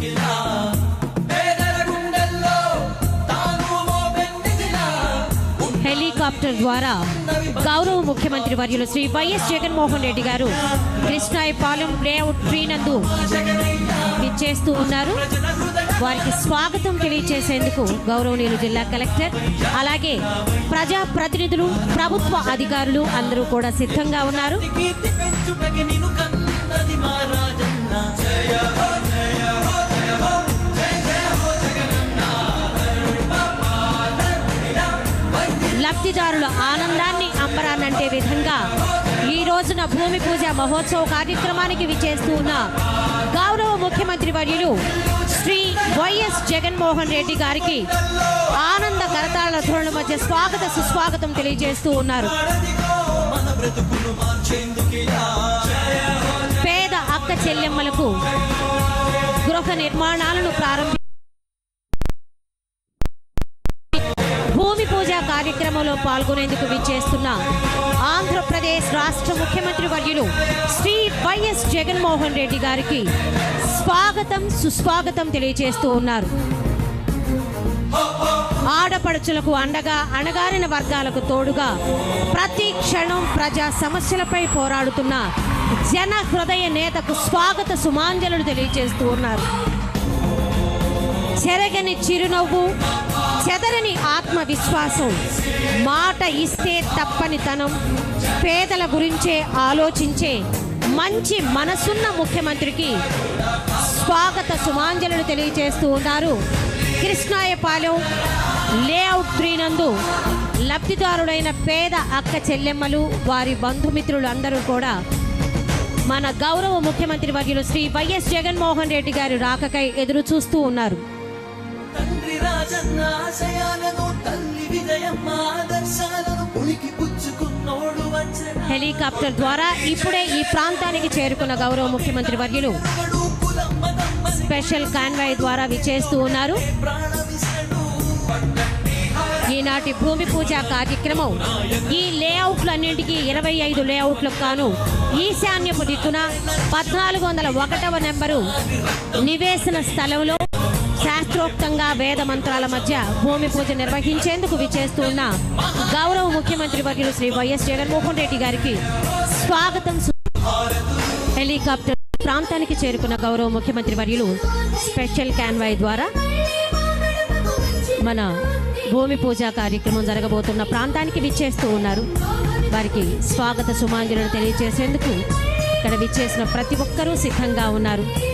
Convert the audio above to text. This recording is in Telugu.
హెలికాప్టర్ ద్వారా గౌరవ ముఖ్యమంత్రి వర్యులు శ్రీ వైఎస్ జగన్మోహన్ రెడ్డి గారు కృష్ణాయపాలెం లేఅవుట్ నందు చేస్తూ ఉన్నారు వారికి స్వాగతం తెలియజేసేందుకు గౌరవనీయులు జిల్లా కలెక్టర్ అలాగే ప్రజా ప్రతినిధులు ప్రభుత్వ అధికారులు అందరూ కూడా సిద్ధంగా ఉన్నారు కీర్తి పెంచుటకి నిన్ను కన్నది మా రాజన్న జయ హో జయ హో జయ హో జయ జయ హో జగనన్న లబ్ధిదారుల ఆనందాన్ని అంబరానంటే విధంగా ఈ రోజున భూమి పూజ మహోత్సవ కార్యక్రమానికి విచేస్తూ ఉన్న గౌరవ ముఖ్యమంత్రి వర్యులు శ్రీ వైఎస్ జగన్మోహన్ రెడ్డి గారికి ఆనంద కరతాళ ధోరణుల మధ్య స్వాగత సుస్వాగతం తెలియజేస్తూ ఉన్నారు అడదిగో మన బ్రతుకును మార్చేందుకిలా జయ హో పేద అక్క చెల్లెమ్మలకు గృహ నిర్మాణాలను ప్రారంభి భూమి పూజ కార్యక్రమంలో పాల్గొనేందుకు విచ్చేస్తున్న ఆంధ్రప్రదేశ్ రాష్ట్ర ముఖ్యమంత్రి వర్యులు శ్రీ వైఎస్ జగన్మోహన్ రెడ్డి గారికి స్వాగతం సుస్వాగతం తెలియజేస్తూ ఉన్నారు ఆడపడుచులకు అండగా అణగారిన వర్గాలకు తోడుగా ప్రతి క్షణం ప్రజా సమస్యలపై పోరాడుతున్న జన హృదయ నేతకు స్వాగత సుమాంజలుడు తెలియజేస్తూ ఉన్నారు చెరగని చిరునవ్వు చెదరని ఆత్మవిశ్వాసం మాట ఇస్తే తప్పనితనం పేదల గురించే ఆలోచించే మంచి మనసున్న ముఖ్యమంత్రికి స్వాగత సుమాంజలుడు తెలియజేస్తూ ఉన్నారు కృష్ణాయపాలెం లేఅవుట్ త్రీ నందు లబ్ధిదారులైన పేద అక్క చెల్లెమ్మలు వారి బంధుమిత్రులు అందరూ కూడా మన గౌరవ ముఖ్యమంత్రి వర్యులు శ్రీ వైఎస్ జగన్మోహన్ రెడ్డి గారి రాకకై ఎదురు చూస్తూ ఉన్నారు తండ్రి రాజన్న ఆశయాలను తల్లి విజయమ్మ ఆదర్శాలను పులికి పుచ్చుకున్నోడు వచ్చెన హెలికాప్టర్ ద్వారా ఇప్పుడే ఈ ప్రాంతానికి చేరుకున్న గౌరవ ముఖ్యమంత్రి వర్యులు ఒకడు కులం మతం మసి స్పెషల్ కాన్వాయ్ ద్వారా విచేస్తూ ఉన్నారు ప్రాణ విసడు ఈనాటి భూమి పూజ కార్యక్రమం ఈ లేఅవుట్లన్నింటికి ఇరవై ఐదు లేఅవుట్లకు కాను ఈశాన్యపు దిక్కున పద్నాలుగు వందల ఒకటవ నెంబరు నివేశన స్థలంలో శాస్త్రోక్తంగా వేద మంత్రాల మధ్య భూమి పూజ నిర్వహించేందుకు విచేస్తూ ఉన్న గౌరవ ముఖ్యమంత్రి వర్యులు శ్రీ వైఎస్ జగన్మోహన్ రెడ్డి గారికి స్వాగతం సు- హెలికాప్టర్ ప్రాంతానికి చేరుకున్న గౌరవ ముఖ్యమంత్రి వర్యులు స్పెషల్ కాన్వాయ్ ద్వారా మన భూమి పూజ కార్యక్రమం జరగబోతున్న ప్రాంతానికి విచ్చేస్తూ ఉన్నారు వారికి స్వాగత సుమాంజలను తెలియజేసేందుకు ఇక్కడ విచ్చేసిన ప్రతి ఒక్కరూ సిద్ధంగా ఉన్నారు